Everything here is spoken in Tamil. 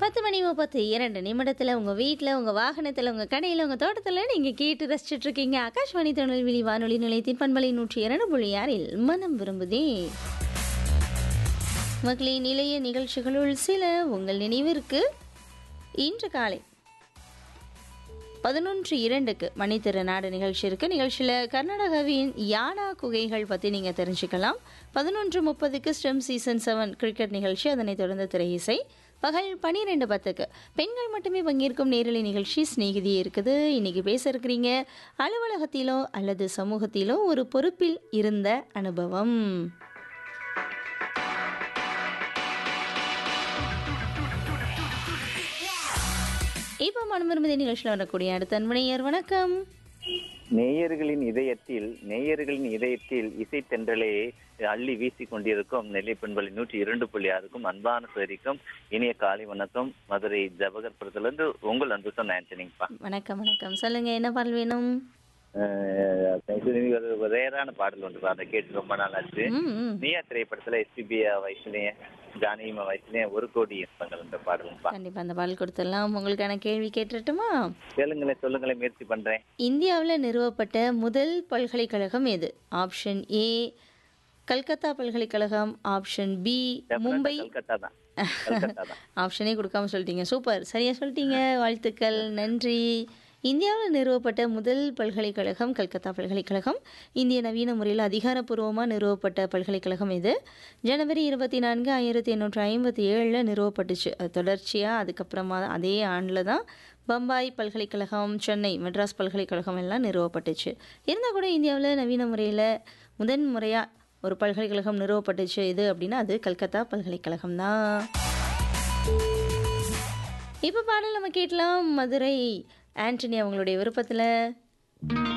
பத்து மணி முப்பத்து இரண்டு நிமிடத்தில் உங்கள் வீட்டில் உங்கள் வாகனத்தில் உங்கள் கடையில் உங்கள் தோட்டத்தில் நீங்கள் கேட்டு ரசிச்சுட்டு இருக்கீங்க ஆகாஷ்வாணி திருநெல்வேலி வானொலி நிலையத்தின் பண்பலை நூற்றி இரண்டு புள்ளி ஆறில் மனம் விரும்புதே மக்களின் நிலைய நிகழ்ச்சிகளுள் சில உங்கள் நினைவிற்கு இன்று காலை பதினொன்று இரண்டுக்கு மணித்திருநாடு நிகழ்ச்சி இருக்குது நிகழ்ச்சியில் கர்நாடகாவின் யானா குகைகள் பற்றி நீங்கள் தெரிஞ்சுக்கலாம் பதினொன்று முப்பதுக்கு ஸ்டெம் சீசன் செவன் கிரிக்கெட் நிகழ்ச்சி அதனைத் தொடர்ந்து திரை இசை பகல் பன்னிரெண்டு பத்துக்கு பெண்கள் மட்டுமே பங்கேற்கும் நேரலை நிகழ்ச்சி சிநேகிதி இருக்குது இன்னைக்கு பேச இருக்கிறீங்க அலுவலகத்திலோ அல்லது சமூகத்திலோ ஒரு பொறுப்பில் இருந்த அனுபவம் இப்போ மனம் விரும்புதே நிகழ்ச்சியில் வரக்கூடிய அடுத்த அன்பனையர் வணக்கம் நேயர்களின் இதயத்தில் நேயர்களின் இதயத்தில் இசை தென்றலே அள்ளி வீசி கொண்டிருக்கும் நெல்லை பெண்பலி நூற்றி இரண்டு புள்ளி ஆறுக்கும் அன்பான சரிக்கும் இனிய காலை வணக்கம் மதுரை ஜவகர்புரத்துல இருந்து உங்கள் அன்பு சொன்ன ஆண்டனிங்கப்பா வணக்கம் வணக்கம் சொல்லுங்க என்ன பாடல் வேணும் அஹ் இது ஒரு ரேரான பாடல் ஒன்று அதை கேட்டு ரொம்ப நாள் ஆச்சு ம், ம். நீயா திரைப்படத்துல எஸ்பிபி வயசுலயே ஜானிமா வயசுலயே ஒரு கோடி இன்பங்கள் என்ற பாடலும்பா கண்டிப்பா அந்த பாடல் கொடுத்துடலாம் உங்களுக்கான கேள்வி கேட்டுட்டுமா கேளுங்களேன் சொல்லுங்களேன் முயற்சி பண்றேன் இந்தியாவில் நிறுவப்பட்ட முதல் பல்கலைக்கழகம் எது ஆப்ஷன் ஏ கல்கத்தா பல்கலைக்கழகம் ஆப்ஷன் பி மும்பை கல்கத்தா தான் கல்கத்தா தான் ஆப்ஷனே கொடுக்காம சொல்லிட்டீங்க சூப்பர் சரியா சொல்லிட்டீங்க வாழ்த்துக்கள் நன்றி இந்தியாவில் நிறுவப்பட்ட முதல் பல்கலைக்கழகம் கல்கத்தா பல்கலைக்கழகம் இந்திய நவீன முறையில் அதிகாரப்பூர்வமாக நிறுவப்பட்ட பல்கலைக்கழகம் இது ஜனவரி இருபத்தி நான்கு ஆயிரத்தி எண்ணூற்றி ஐம்பத்தி ஏழில் நிறுவப்பட்டுச்சு அது தொடர்ச்சியாக அதுக்கப்புறமா அதே ஆண்டில் தான் பம்பாய் பல்கலைக்கழகம் சென்னை மெட்ராஸ் பல்கலைக்கழகம் எல்லாம் நிறுவப்பட்டுச்சு இருந்தால் கூட இந்தியாவில் நவீன முறையில் முதன் முறையாக ஒரு பல்கலைக்கழகம் நிறுவப்பட்டுச்சு இது அப்படின்னா அது கல்கத்தா பல்கலைக்கழகம் தான் இப்போ பாடல் நம்ம கேட்கலாம் மதுரை ஆண்டனி அவங்களுடைய விருப்பத்தில்